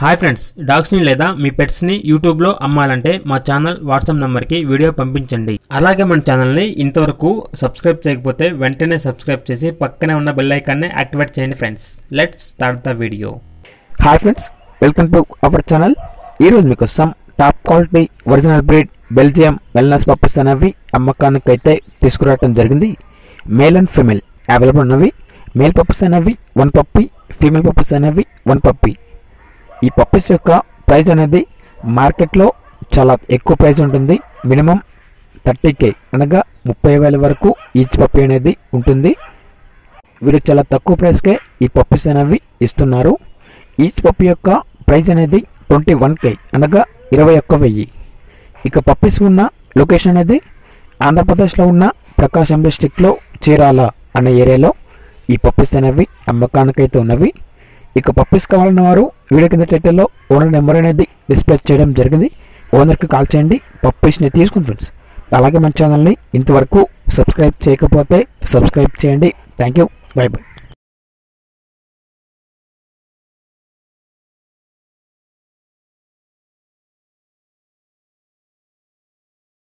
hi friends డాగ్స్ని లేదా మీ పెట్స్ని యూట్యూబ్లో అమ్మాలంటే మా ఛానల్ వాట్సాప్ నెంబర్కి వీడియో పంపించండి అలాగే మన ఛానల్ని ఇంతవరకు సబ్స్క్రైబ్ చేయకపోతే వెంటనే సబ్స్క్రైబ్ చేసి పక్కనే ఉన్న బెల్ ఐకాన్ని యాక్టివేట్ చేయండి friends let's start the video hi friends welcome to our channel ఈరోజు మీకు some top quality original breed Belgium wellness puppies అనేవి అమ్మకానికి అయితే తీసుకురావడం జరిగింది మేల్ అండ్ ఫీమేల్ అవైలబుల్ ఉన్నవి మేల్ పప్పీస్ అనేవి వన్ పప్పీ ఫీమేల్ పప్పీస్ అనేవి వన్ పప్పీ ఈ పప్పీస్ యొక్క ప్రైస్ అనేది మార్కెట్లో చాలా ఎక్కువ ప్రైస్ ఉంటుంది మినిమం థర్టీ కే అనగా ముప్పై వేల వరకు ఈచ్ పప్పీ అనేది ఉంటుంది వీరు చాలా తక్కువ ప్రైస్కే ఈ పప్పీస్ అనేవి ఇస్తున్నారు ఈచ్ పప్పీ యొక్క ప్రైస్ అనేది ట్వంటీ వన్ కే అనగా ఇరవై ఒక్క వెయ్యి ఇక పప్పీస్ ఉన్న లొకేషన్ అనేది ఆంధ్రప్రదేశ్లో ఉన్న ప్రకాశం డిస్టిక్లో చీరాల అనే ఏరియాలో ఈ పప్పీస్ అనేవి అమ్మకానికైతే ఉన్నవి ఇక పప్పీస్ కావాలన్న వారు వీడియో కింద టైటిల్లో ఓనర్ నెంబర్ అనేది డిస్ప్లే చేయడం జరిగింది ఓనర్కి కాల్ చేయండి పప్పీస్ని తీసుకుని ఫ్రెండ్స్ అలాగే మన ఛానల్ని ఇంతవరకు సబ్స్క్రైబ్ చేయకపోతే సబ్స్క్రైబ్ చేయండి థ్యాంక్ యూ బై బై